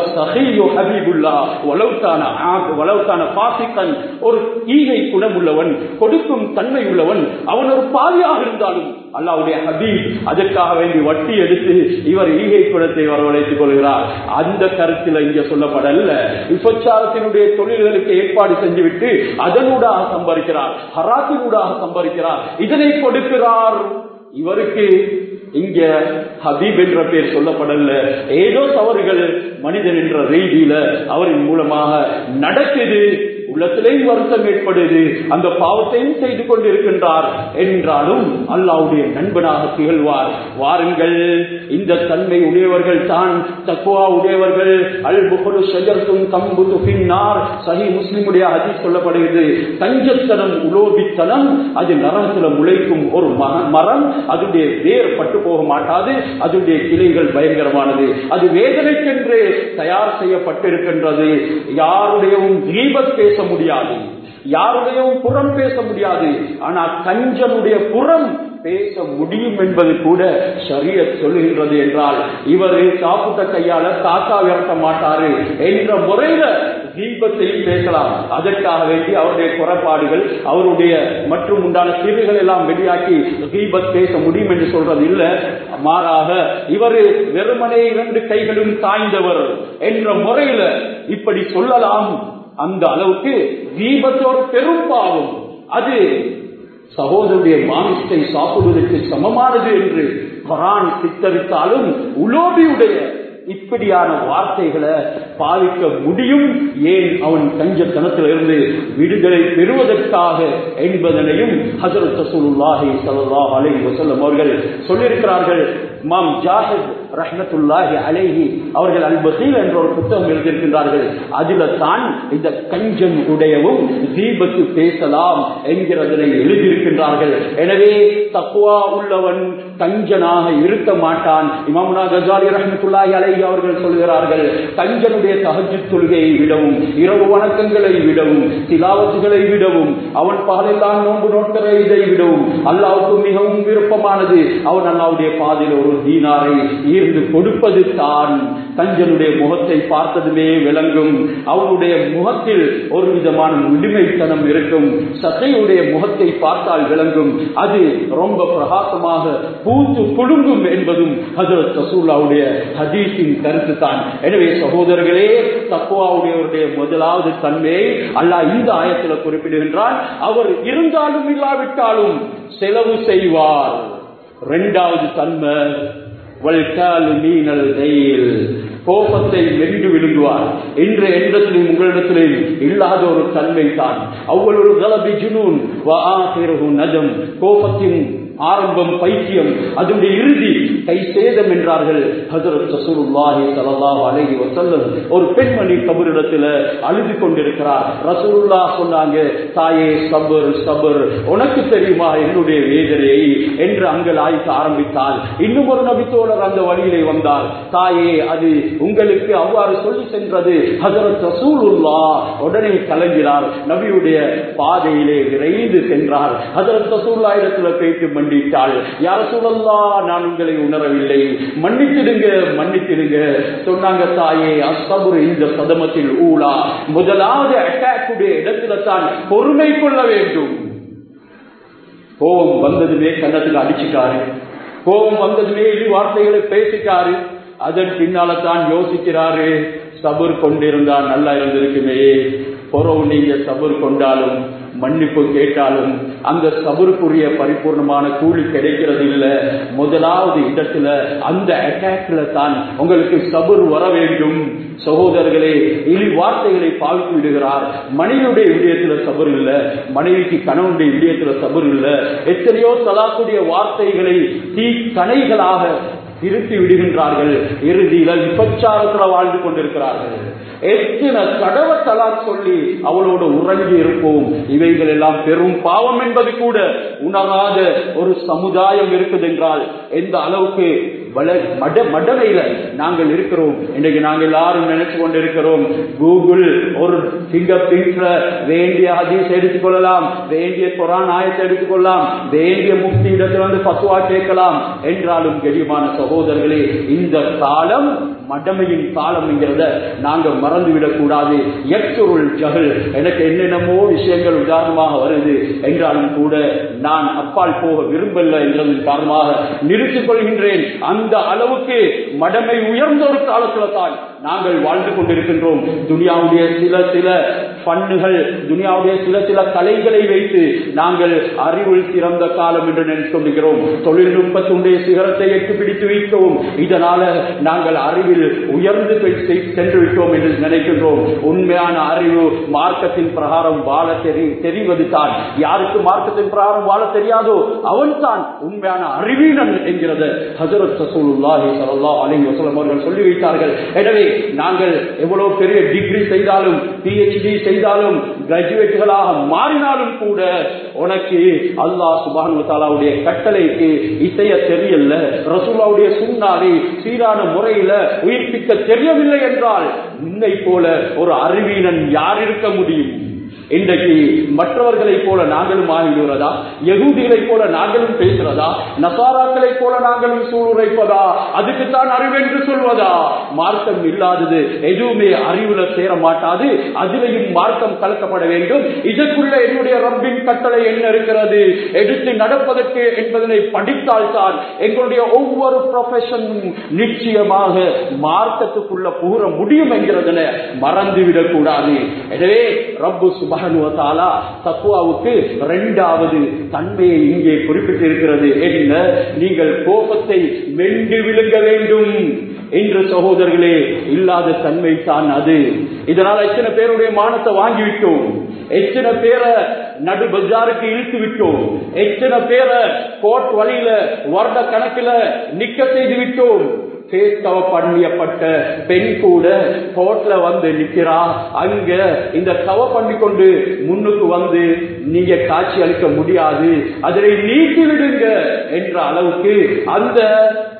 ஒரு ஈகை குணம் உள்ளவன் கொடுக்கும் தன்மை உள்ளவன் அவன் ஒரு பாலியாக இருந்தாலும் அல்லாவுடைய ஹபீப் அதற்காக வேண்டி வட்டி எடுத்து இவர் ஈகை குணத்தை வரவழைத்துக் கொள்கிறார் அந்த கருத்தில் இங்க சொல்லப்படல விபச்சாரத்தினுடைய தொழில்களுக்கு ஏற்பாடு செஞ்சுவிட்டு அதனூடாக சம்பாதிக்கிறார் ஹராத்தினூடாக சம்பாதிக்கிறார் இதனை கொடுக்கிறார் இவருக்கு இங்க ஹபீப் என்ற பேர் சொல்லப்படல ஏதோ தவறுகள் மனிதன் என்ற ரீதியில அவரின் மூலமாக நடக்குது உள்ளத்திலேயும் வருத்தம் ஏற்படுது அந்த பாவத்தையும் செய்து கொண்டிருக்கின்றார் என்றாலும் அல்லாவுடைய நண்பனாக திகழ்வார் வாருங்கள் இந்த தன்மை உடையவர்கள் தான் தக்குவா உடையவர்கள் அல் புகழு ஷஜர்த்தும் கம்பு துபின்னார் சஹி முஸ்லிமுடைய அதி சொல்லப்படுகிறது தஞ்சத்தனம் உலோபித்தனம் அது நரகத்துல முளைக்கும் ஒரு மரம் அதனுடைய வேர் பட்டு போக மாட்டாது அதனுடைய கிளைகள் பயங்கரமானது அது வேதனைக்கென்று தயார் செய்யப்பட்டிருக்கின்றது யாருடையவும் தீபத் பேச முடியாது யாருடையவும் புறம் பேச முடியாது ஆனா கஞ்சனுடைய புறம் பேச முடியும் என்பது கூட சரிய சொல்லுகின்றது என்றால் இவர் சாப்பிட்ட கையால காக்கா விரட்ட மாட்டாரு என்ற முறையில தீபத்தையும் பேசலாம் அதற்காக வேண்டி அவருடைய குறைபாடுகள் அவருடைய மற்றும் உண்டான தீர்வுகள் எல்லாம் வெளியாக்கி தீபத் பேச முடியும் என்று சொல்றது இல்ல மாறாக இவர் வெறுமனே இரண்டு கைகளும் தாய்ந்தவர் என்ற முறையில இப்படி சொல்லலாம் அந்த அளவுக்கு தீபத்தோடு பெரும் பாவம் அது சகோதரருடைய மாமிசத்தை சாப்பிடுவதற்கு சமமானது என்று குரான் சித்தரித்தாலும் உலோபியுடைய இப்படியான வார்த்தைகளை பாதிக்க முடியும் ஏன் அவன் கஞ்சத்தனத்தில் இருந்து விடுதலை பெறுவதற்காக என்பதனையும் ஹசரத் ரசூலுல்லாஹி ஸல்லல்லாஹு அலைஹி வஸல்லம் அவர்கள் சொல்லியிருக்கிறார்கள் மாம் ஜாஹித் ரஹ்மத்துல்லாஹி அலைஹி அவர்கள் அல் பசீல் என்ற ஒரு புத்தகம் எழுதியிருக்கின்றார்கள் அதுல தான் இந்த கஞ்சன் உடையவும் தீபத்து பேசலாம் என்கிறதனை எழுதியிருக்கின்றார்கள் எனவே தக்குவா உள்ளவன் கஞ்சனாக இருக்க மாட்டான் இமாமுனா கஜாலி ரஹ்மத்துல்லாஹி அலைஹி அவர்கள் சொல்கிறார்கள் கஞ்சனுடைய தஹஜ்ஜு தொழுகையை விடவும் இரவு வணக்கங்களை விடவும் திலாவத்துகளை விடவும் அவன் பகலெல்லாம் நோன்பு நோட்கிற இதை விடவும் அல்லாவுக்கு மிகவும் விருப்பமானது அவன் அல்லாவுடைய பாதையில் ஒரு ஒரு தீனாரை ஈர்ந்து கொடுப்பது தான் கஞ்சனுடைய முகத்தை பார்த்ததுமே விளங்கும் அவனுடைய முகத்தில் ஒரு விதமான முழுமைத்தனம் இருக்கும் சத்தையுடைய முகத்தை பார்த்தால் விளங்கும் அது ரொம்ப பிரகாசமாக பூத்து குலுங்கும் என்பதும் ஹசரத் ரசூல்லாவுடைய ஹதீஸின் கருத்து தான் எனவே சகோதரர்களே தக்குவாவுடையவருடைய முதலாவது தன்மையை அல்லாஹ் இந்த ஆயத்தில் குறிப்பிடுகின்றான் அவர் இருந்தாலும் இல்லாவிட்டாலும் செலவு செய்வார் இரண்டாவது தன்மை வல்காலிமீனல் கையில் கோபத்தை வென்று விழுங்குவார் என்ற எண்ணத்திலும் உங்களிடத்திலும் இல்லாத ஒரு தன்மை தான் அவ்வளவு ஒரு கலபி ஜுனூன் நஜம் கோபத்தின் ஆரம்பம் பைத்தியம் அதனுடைய இறுதி கை சேதம் என்றார்கள் ஹஜரத் ரசூலுல்லாஹி ஸல்லல்லாஹு அலைஹி வஸல்லம் ஒரு பெண்மணி கபரிடத்தில் அழுது கொண்டிருக்கிறார் ரசூலுல்லா சொன்னாங்க தாயே சபர் சபர் உனக்கு தெரியுமா என்னுடைய வேதனையை என்று அங்கள் ஆய்க்க ஆரம்பித்தால் இன்னும் ஒரு நபித்தோழர் அந்த வழியிலே வந்தார் தாயே அது உங்களுக்கு அவ்வாறு சொல்லி சென்றது ஹஜரத் ரசூலுல்லா உடனே கலங்கினார் நபியுடைய பாதையிலே விரைந்து சென்றார் ஹஜரத் ரசூல்லா இடத்துல போயிட்டு மன்னித்தாள் யார சூழல்லா நான் உங்களை உணரவில்லை மன்னித்திடுங்க மன்னித்திடுங்க சொன்னாங்க தாயே அசபுர் இந்த சதமத்தில் ஊழா முதலாவது அட்டாக்குடைய இடத்துல தான் பொறுமை கொள்ள வேண்டும் கோபம் வந்ததுமே கன்னத்துல அடிச்சுட்டாரு கோபம் வந்ததுமே இரு வார்த்தைகளை பேசிட்டாரு அதன் பின்னால தான் யோசிக்கிறாரு சபர் கொண்டிருந்தா நல்லா இருந்திருக்குமே பொறவு நீங்க சபர் கொண்டாலும் மன்னிப்பு கேட்டாலும் அந்த சபருக்குரிய பரிபூர்ணமான கூலி கிடைக்கிறது இல்ல முதலாவது இடத்துல அந்த அட்டாக்ல தான் உங்களுக்கு சபர் வர வேண்டும் சகோதரர்களே இழி வார்த்தைகளை பாவித்து விடுகிறார் மனைவியுடைய விடயத்துல சபர் இல்ல மனைவிக்கு கணவனுடைய விடயத்துல சபர் இல்ல எத்தனையோ தலாக்குடைய வார்த்தைகளை தீ கணைகளாக திருத்தி விடுகின்றார்கள் இறுதியில விபச்சாரத்துல வாழ்ந்து கொண்டிருக்கிறார்கள் எத்தனை தடவை தலா சொல்லி அவளோடு உறங்கி இருப்போம் இவைகள் எல்லாம் பெரும் பாவம் என்பது கூட உணராத ஒரு சமுதாயம் இருக்குது என்றால் எந்த அளவுக்கு மட மடமையில நாங்கள் இருக்கிறோம் இன்னைக்கு நாங்கள் எல்லாரும் நினைச்சு கொண்டிருக்கிறோம் கூகுள் ஒரு பிங்கர் பிரிண்ட்ல வேண்டிய ஹதீஸ் எடுத்துக்கொள்ளலாம் வேண்டிய குரான் ஆயத்தை எடுத்துக்கொள்ளலாம் வேண்டிய முக்தி இடத்துல வந்து பத்துவா கேட்கலாம் என்றாலும் கெடியமான சகோதரர்களே இந்த காலம் மடமையின் காலம் என்கிறத நாங்க மறந்துவிடக் கூடாது எக்சுருள் ஜகல் எனக்கு என்னென்னமோ விஷயங்கள் உதாரணமாக வருது என்றாலும் கூட நான் அப்பால் போக விரும்பல என்றதன் காரணமாக நிறுத்திக் கொள்கின்றேன் அந்த அளவுக்கு மடமை உயர்ந்த ஒரு காலத்துல தான் நாங்கள் வாழ்ந்து கொண்டிருக்கின்றோம் துனியாவுடைய சில சில பண்ணுகள் துனியாவுடைய சில சில கலைகளை வைத்து நாங்கள் அறிவில் சிறந்த காலம் என்று நினைத்துக் கொண்டிருக்கிறோம் தொழில்நுட்பத்துடைய சிகரத்தை எட்டு பிடித்து வைத்தோம் இதனால நாங்கள் அறிவில் உயர்ந்து சென்று விட்டோம் என்று நினைக்கின்றோம் உண்மையான அறிவு மார்க்கத்தின் பிரகாரம் வாழ தெரி தெரிவது தான் யாருக்கு மார்க்கத்தின் பிரகாரம் வாழ தெரியாதோ அவன் தான் உண்மையான அறிவீனன் என்கிறது ஹசரத் சசூலுல்லாஹி ஸல்லல்லாஹு அலைஹி வஸல்லம் அவர்கள் சொல்லி வைத்தார்கள் எனவே நாங்கள் எவ்வளவு பெரிய டிகிரி செய்தாலும் பிஹெச்டி செய்தாலும் கிராஜுவேட்டுகளாக மாறினாலும் கூட உனக்கு அல்லாஹ் சுபானு தாலாவுடைய கட்டளைக்கு இசைய தெரியல ரசூலாவுடைய சுண்ணாவை சீரான முறையில உயிர்ப்பிக்க தெரியவில்லை என்றால் உன்னை போல ஒரு அறிவீனன் யார் இருக்க முடியும் இன்றைக்கு மற்றவர்களைப் போல நாங்களும் ஆகிவிடுவதா யகூதிகளை போல நாங்களும் பேசுறதா நசாராக்களை போல நாங்களும் சூளுரைப்பதா அதுக்குத்தான் அறிவென்று சொல்வதா மார்க்கம் இல்லாதது எதுவுமே அறிவுல சேர மாட்டாது அதிலையும் மார்க்கம் கலக்கப்பட வேண்டும் இதற்குள்ள என்னுடைய ரப்பின் கட்டளை என்ன இருக்கிறது எடுத்து நடப்பதற்கு என்பதனை படித்தால் தான் எங்களுடைய ஒவ்வொரு ப்ரொஃபஷனும் நிச்சயமாக மார்க்கத்துக்குள்ள புகுற முடியும் என்கிறதன மறந்துவிடக் கூடாது எனவே ரப்பு சுபகனுவத்தாலா தக்குவாவுக்கு இரண்டாவது தன்மையை இங்கே குறிப்பிட்டிருக்கிறது என்ன நீங்கள் கோபத்தை மென்று விழுங்க வேண்டும் என்று சகோதரர்களே இல்லாத தன்மை தான் அது இதனால் எத்தனை பேருடைய மானத்தை வாங்கிவிட்டோம் எத்தனை பேரை நடு பஜாருக்கு இழுத்து விட்டோம் எத்தனை பேரை கோர்ட் வழியில வருட கணக்கில் நிக்க செய்து விட்டோம் கேட்கவ பண்ணியப்பட்ட பெண் கூட கோர்ட்ல வந்து நிக்கிறா அங்க இந்த கவ பண்ணி கொண்டு முன்னுக்கு வந்து நீங்க காட்சி அளிக்க முடியாது அதனை நீக்கி விடுங்க என்ற அளவுக்கு அந்த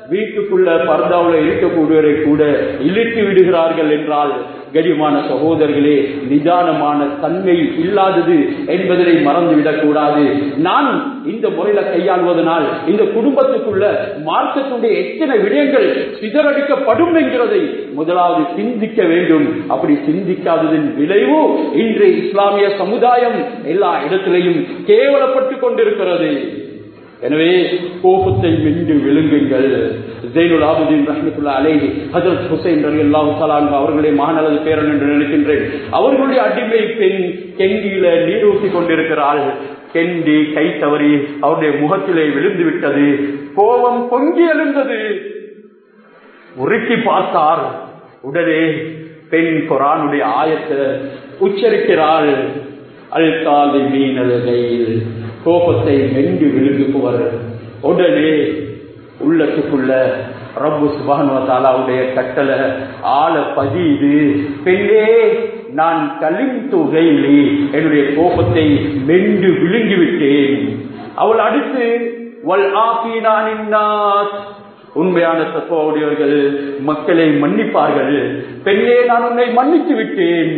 வீட்டுக்குள்ள பர்தாவுல இருக்கக்கூடியவரை கூட இழுத்து விடுகிறார்கள் என்றால் கடிமான சகோதரர்களே நிதானமான தன்மை இல்லாதது என்பதனை மறந்துவிடக் கூடாது நான் இந்த முறையில கையாள்வதனால் இந்த குடும்பத்துக்குள்ள மார்க்கத்துடைய எத்தனை விடயங்கள் சிதறடிக்கப்படும் என்கிறதை முதலாவது சிந்திக்க வேண்டும் அப்படி சிந்திக்காததன் விளைவு இன்று இஸ்லாமிய சமுதாயம் எல்லா இடத்திலையும் கேவலப்பட்டு கொண்டிருக்கிறது எனவே கோபத்தை வென்று விழுங்குங்கள் ஜெயினுல் ஆபுதீன் ரஹ்மத்துல்லா அலேஹி ஹஜரத் ஹுசைன் ரலி அல்லாஹு தலான் அவர்களுடைய மகானது பேரன் என்று நினைக்கின்றேன் அவர்களுடைய அடிமை பெண் கெண்டியில நீரூற்றி கொண்டிருக்கிறாள் கெண்டி கை தவறி அவருடைய முகத்திலே விழுந்து விட்டது கோபம் பொங்கி எழுந்தது உருக்கி பார்த்தார் உடனே பெண் குரானுடைய ஆயத்தை உச்சரிக்கிறாள் அல்காலை மீனலையில் கோபத்தை மென்று விழுங்குபவர் உடனே உள்ளத்துக்குள்ள ரப்பு சுபானுவத்தாலாவுடைய கட்டளை ஆள பதியுது பெண்ணே நான் கலிம் தொகையிலே என்னுடைய கோபத்தை மென்று விழுங்கிவிட்டேன் அவள் அடுத்து வல் ஆபீனானின் உண்மையான தத்துவடையவர்கள் மக்களை மன்னிப்பார்கள் பெண்ணே நான் உன்னை மன்னித்து விட்டேன்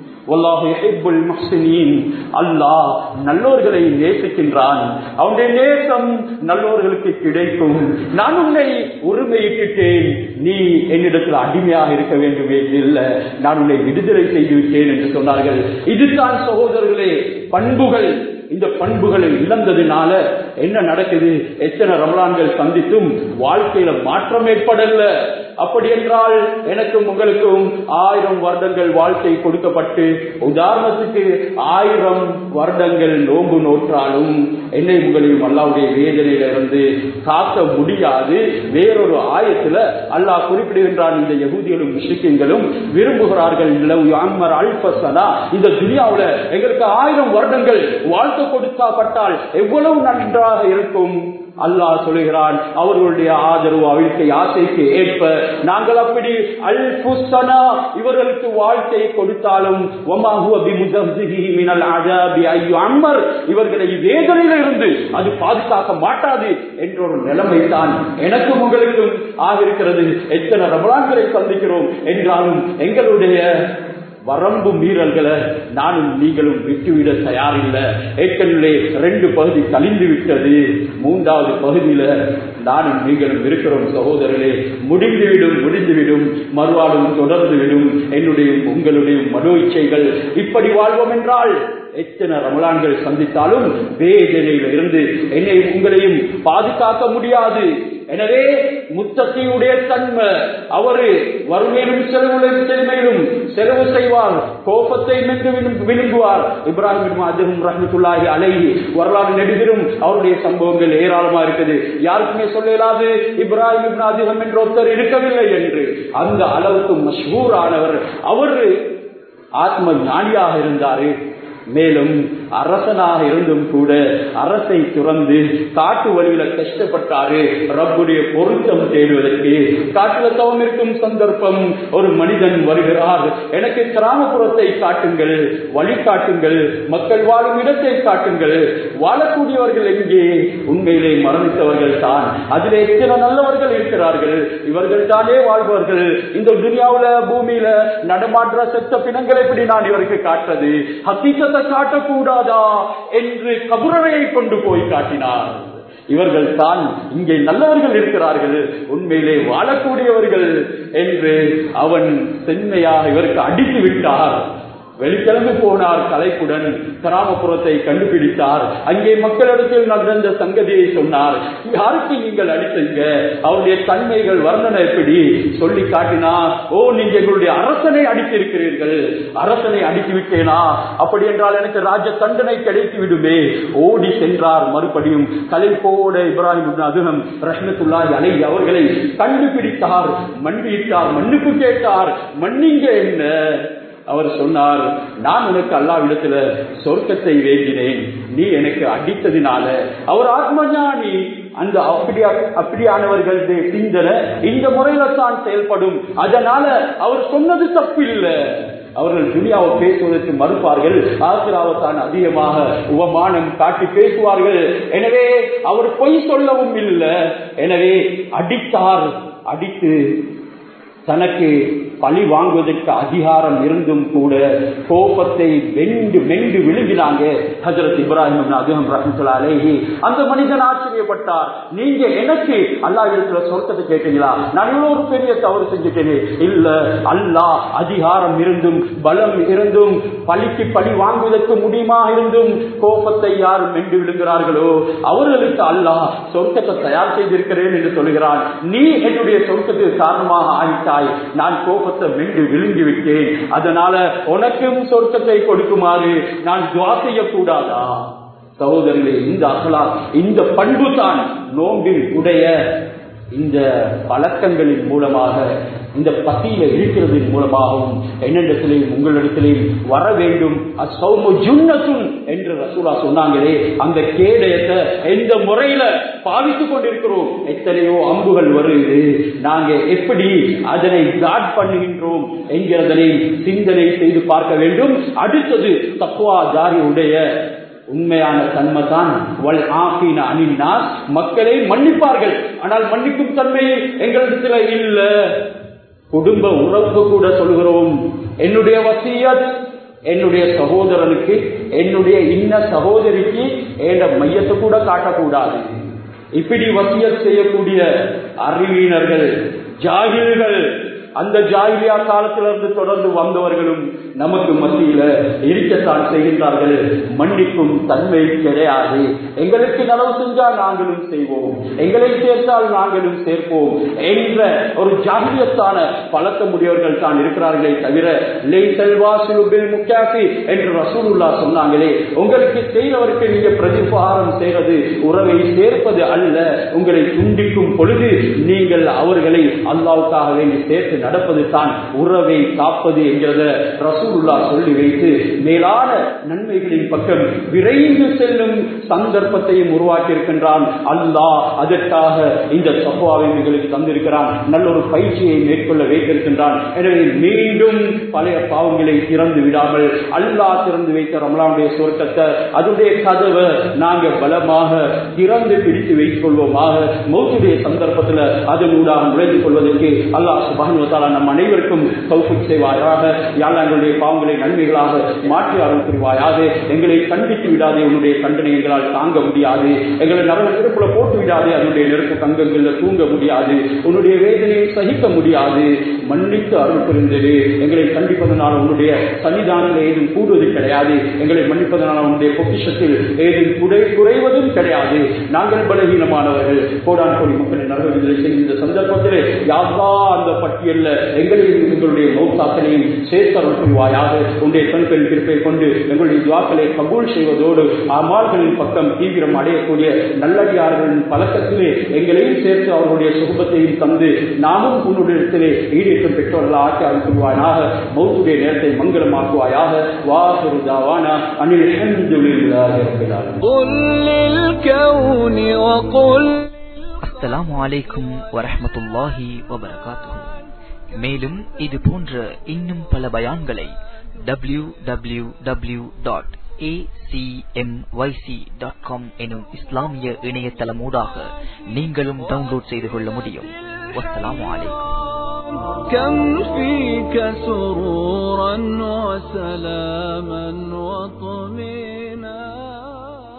அல்லாஹ் நல்லோர்களை நேசிக்கின்றான் அவனுடைய நேசம் நல்லோர்களுக்கு கிடைக்கும் நான் உன்னை உரிமையிட்டேன் நீ என்னிடத்தில் அடிமையாக இருக்க வேண்டுமே இல்லை நான் உன்னை விடுதலை செய்து விட்டேன் என்று சொன்னார்கள் இதுதான் சகோதரர்களே பண்புகள் இந்த பண்புகளை இழந்ததுனால என்ன நடக்குது எத்தனை ரமலான்கள் சந்தித்தும் வாழ்க்கையில மாற்றம் ஏற்படல அப்படி என்றால் எனக்கும் உங்களுக்கும் ஆயிரம் வருடங்கள் வாழ்க்கை கொடுக்கப்பட்டு உதாரணத்துக்கு ஆயிரம் வருடங்கள் நோன்பு நோற்றாலும் என்னை உங்களையும் அல்லாவுடைய வேதனையில இருந்து காக்க முடியாது வேறொரு ஆயத்துல அல்லாஹ் குறிப்பிடுகின்றான் இந்த யகுதிகளும் முஸ்லிம்களும் விரும்புகிறார்கள் அல்பசனா இந்த துனியாவுல எங்களுக்கு ஆயிரம் வருடங்கள் வாழ்க்கை கொடுக்கப்பட்டால் எவ்வளவு நன்றாக இருக்கும் அல்லாஹ் சொல்லுகிறான் அவர்களுடைய ஆதரவு அவிழ்க்கை ஆசைக்கு ஏற்ப நாங்கள் அப்படி அல் புஸ்தனா இவர்களுக்கு வாழ்க்கை கொடுத்தாலும் அம்மர் இவர்களை வேதனையில இருந்து அது பாதுகாக்க மாட்டாது என்ற ஒரு நிலைமை தான் எனக்கும் உங்களுக்கும் ஆகிருக்கிறது எத்தனை ரமலான்களை சந்திக்கிறோம் என்றாலும் எங்களுடைய வரம்பு மீறல்களை நானும் நீங்களும் விட்டுவிட தயாரில்லை ஏற்கனவே ரெண்டு பகுதி கழிந்து விட்டது மூன்றாவது பகுதியில நானும் நீங்களும் இருக்கிறோம் சகோதரர்களே முடிந்துவிடும் முடிந்துவிடும் மறுவாடும் தொடர்ந்து விடும் என்னுடைய உங்களுடைய மனோ இச்சைகள் இப்படி வாழ்வோம் என்றால் எத்தனை ரமலான்கள் சந்தித்தாலும் வேதனையில இருந்து என்னை உங்களையும் பாதுகாக்க முடியாது எனவே முத்தத்தையுடைய தன்மை அவரு வறுமையிலும் செலவுகளும் செழுமையிலும் செலவு செய்வார் கோபத்தை மென்று விழுங்குவார் இப்ராஹிம் அதுவும் ரஹமத்துல்லாஹி அலைஹி வரலாறு நெடுகிலும் அவருடைய சம்பவங்கள் ஏராளமா இருக்குது யாருக்குமே சொல்லலாது இப்ராஹிம் அதிகம் என்ற ஒருத்தர் இருக்கவில்லை என்று அந்த அளவுக்கு மஷூர் ஆனவர் அவரு ஆத்ம ஞானியாக இருந்தாரு மேலும் அரசனாக இருந்தும் கூட அரசை துறந்து காட்டு வழியில கஷ்டப்பட்டாரு ரப்புடைய பொருத்தம் தேடுவதற்கு காட்டுல தவம் இருக்கும் சந்தர்ப்பம் ஒரு மனிதன் வருகிறார் எனக்கு கிராமப்புறத்தை காட்டுங்கள் வழி காட்டுங்கள் மக்கள் வாழும் இடத்தை காட்டுங்கள் வாழக்கூடியவர்கள் எங்கே உண்மையிலே மரணித்தவர்கள் தான் அதிலே எத்தனை நல்லவர்கள் இருக்கிறார்கள் இவர்கள் தானே வாழ்வார்கள் இந்த துனியாவுல பூமியில நடமாற்ற செத்த பிணங்களை எப்படி நான் இவருக்கு காட்டுறது ஹக்கீக்கத்தை காட்டக்கூடாதா என்று கபுரவையை கொண்டு போய் காட்டினார் இவர்கள் தான் இங்கே நல்லவர்கள் இருக்கிறார்கள் உண்மையிலே வாழக்கூடியவர்கள் என்று அவன் செம்மையாக இவருக்கு அடித்து விட்டார் வெளிக்கிழமை போனார் கலைப்புடன் கிராமப்புறத்தை கண்டுபிடித்தார் அங்கே மக்களிடத்தில் நடந்த சங்கதியை சொன்னார் யாருக்கு நீங்கள் அடித்தீங்க அவருடைய தன்மைகள் வர்ணனை எப்படி சொல்லி காட்டினா ஓ நீங்க எங்களுடைய அரசனை அடித்திருக்கிறீர்கள் அரசனை அடித்து விட்டேனா அப்படி என்றால் எனக்கு ராஜ தண்டனை கிடைத்து விடுமே ஓடி சென்றார் மறுபடியும் கலைப்போட இப்ராஹிம் அதுகம் ரஹ்மத்துல்லாஹி அலை அவர்களை கண்டுபிடித்தார் மண்டியிட்டார் மன்னிப்பு கேட்டார் மன்னிங்க என்ன அவர் சொன்னார் நான் உனக்கு அல்லாவிடத்துல சொர்க்கத்தை வேண்டினேன் நீ எனக்கு அடித்ததினால அவர் ஆத்மஞானி அந்த அப்படியா அப்படியானவர்களுடைய சிந்தனை இந்த முறையில தான் செயல்படும் அதனால அவர் சொன்னது தப்பில்லை அவர்கள் துனியாவை பேசுவதற்கு மறுப்பார்கள் ஆசிராவை தான் அதிகமாக உபமானம் காட்டி பேசுவார்கள் எனவே அவர் பொய் சொல்லவும் இல்லை எனவே அடித்தார் அடித்து தனக்கு பழி வாங்குவதற்கு அதிகாரம் இருந்தும் கூட கோபத்தை வெண்டு மெண்டு விழுங்கினாங்க ஹஜரத் இப்ராஹிம் அதுவும் ரஹமத்துல்லாலேஹி அந்த மனிதன் ஆச்சரியப்பட்டார் நீங்க எனக்கு அல்லா இடத்துல சொர்க்கத்தை கேட்டீங்களா நான் இவ்வளவு ஒரு பெரிய தவறு செஞ்சுட்டேனே இல்ல அல்லாஹ் அதிகாரம் இருந்தும் பலம் இருந்தும் பழிக்கு பழி வாங்குவதற்கு முடியுமா இருந்தும் கோபத்தை யார் மெண்டு விழுகிறார்களோ அவர்களுக்கு அல்லாஹ் சொர்க்கத்தை தயார் செய்திருக்கிறேன் என்று சொல்கிறான் நீ என்னுடைய சொர்க்கத்துக்கு காரணமாக ஆயிட்டாய் நான் கோபத்தை மென்று விழுங்கி விட்டேன் அதனால உனக்கும் சொர்க்கத்தை கொடுக்குமாறு நான் துவா செய்யக்கூடாதா சகோதரர்களே இந்த அகலா இந்த பண்பு தான் நோம்பில் உடைய இந்த பழக்கங்களின் மூலமாக இந்த பசியில இருக்கிறதின் மூலமாகவும் என்னிடத்திலேயும் உங்களிடத்திலேயும் வர வேண்டும் அசௌமு ஜுன்னத்துன் என்று ரசூலா சொன்னாங்களே அந்த கேடயத்தை எந்த முறையில பாவித்துக் கொண்டிருக்கிறோம் எத்தனையோ அம்புகள் வருது நாங்க எப்படி அதனை காட் பண்ணுகின்றோம் என்கிறதனை சிந்தனை செய்து பார்க்க வேண்டும் அடுத்தது தக்குவா ஜாரி உடைய உண்மையான தன்மை தான் வல் ஆஃபீன அணினார் மக்களை மன்னிப்பார்கள் ஆனால் மன்னிக்கும் தன்மை எங்களிடத்துல இல்ல குடும்ப உறவு கூட சொல்கிறோம் என்னுடைய வசியத் என்னுடைய சகோதரனுக்கு என்னுடைய இன்ன சகோதரிக்கு என்ற மையத்தை கூட காட்டக்கூடாது இப்படி வசியத் செய்யக்கூடிய அறிவியினர்கள் ஜாகில்கள் அந்த ஜாகிலியா காலத்திலிருந்து தொடர்ந்து வந்தவர்களும் நமக்கு மத்தியில இருக்கத்தான் செய்கின்றார்கள் மன்னிக்கும் தன்மை கிடையாது எங்களுக்கு நலவு செஞ்சால் நாங்களும் செய்வோம் எங்களை சேர்த்தால் நாங்களும் சேர்ப்போம் என்ற ஒரு ஜாகியத்தான பழக்கமுடையவர்கள் தான் இருக்கிறார்களே தவிர லே செல்வா சிலுபில் முக்கியாசி என்று ரசூலுல்லா சொன்னாங்களே உங்களுக்கு செய்தவருக்கு நீங்க பிரதிபாரம் செய்வது உறவை சேர்ப்பது அல்ல உங்களை துண்டிக்கும் பொழுது நீங்கள் அவர்களை அல்லாவுக்காக வேண்டி சேர்த்து நடப்பது தான் உறவை காப்பது என்கிறத ரசூலுல்லா சொல்லி வைத்து மேலான நன்மைகளின் பக்கம் விரைந்து செல்லும் சந்தர்ப்பத்தையும் உருவாக்கி இருக்கின்றான் அல்லாஹ் அதற்காக இந்த சஃபாவை எங்களுக்கு தந்திருக்கிறான் நல்ல ஒரு பயிற்சியை மேற்கொள்ள வைத்திருக்கின்றான் எனவே மீண்டும் பழைய பாவங்களை திறந்து விடாமல் அல்லாஹ் திறந்து வைத்த ரமலானுடைய சொர்க்கத்தை அதனுடைய கதவை நாங்க பலமாக திறந்து பிடித்து வைத்துக் கொள்வோமாக மௌத்துடைய சந்தர்ப்பத்தில் அதனூடாக நுழைந்து கொள்வதற்கு அல்லாஹ் சுபானுவத்தாலா நம் அனைவருக்கும் சௌஃபிக் செய்வாயாக யாழ் எங்களுடைய பாவங்களை நன்மைகளாக மாற்றி அருள் புரிவாயாக எங்களை கண்டித்து விடாதே உன்னுடைய கண்டனை எங்களால் தாங்க முடியாது எங்களை நரக நெருப்புல போட்டு விடாதே அதனுடைய நெருப்பு தங்கங்கள்ல தூங்க முடியாது உன்னுடைய வேதனையை சகிக்க முடியாது மன்னித்து அருள் புரிந்தது எங்களை கண்டிப்பதனால் உன்னுடைய சன்னிதானங்கள் ஏதும் கூடுவது கிடையாது எங்களை மன்னிப்பதனால் உன்னுடைய பொக்கிஷத்தில் ஏதும் குறை குறைவதும் கிடையாது நாங்கள் பலகீனமானவர்கள் கோடான் கோடி மக்களை நரக விடுதலை செய்யும் இந்த சந்தர்ப்பத்தில் யாவா அந்த பட்டியல்ல எங்களையும் எங்களுடைய மௌத்தாக்களையும் சேர்த்தருள் புரிவாயாக உன்னுடைய கண்கள் திருப்பை கொண்டு எங்களுடைய துவாக்களை கபூல் செய்வதோடு அமால்களின் பக்கம் தீவிரம் அடையக்கூடிய நல்லடியார்களின் பழக்கத்திலே எங்களையும் சேர்த்து அவர்களுடைய சுகபத்தையும் தந்து நாமும் உன்னுடைய ஈடேற்றம் பெற்றவர்கள் ஆக்கி அனுப்புவாயாக மௌத்துடைய நேரத்தை மங்களமாக்குவாயாக வாசுரு தாவானா அனில் அல்ஹம்துலில்லாஹி ரப்பில் ஆலமீன் قل للكون وقل அஸ்ஸலாமு அலைக்கும் வரஹ்மத்துல்லாஹி வபரகாத்துஹு மேலும் இது போன்ற இன்னும் பல பயான்களை W W W dot dot com எனும் இஸ்லாமிய இணையதளமூடாக நீங்களும் டவுன்லோட் செய்து கொள்ள முடியும் வஸ்ஸலாமு அலைக்கும் كم فيك سرورا وسلاما وطمئنا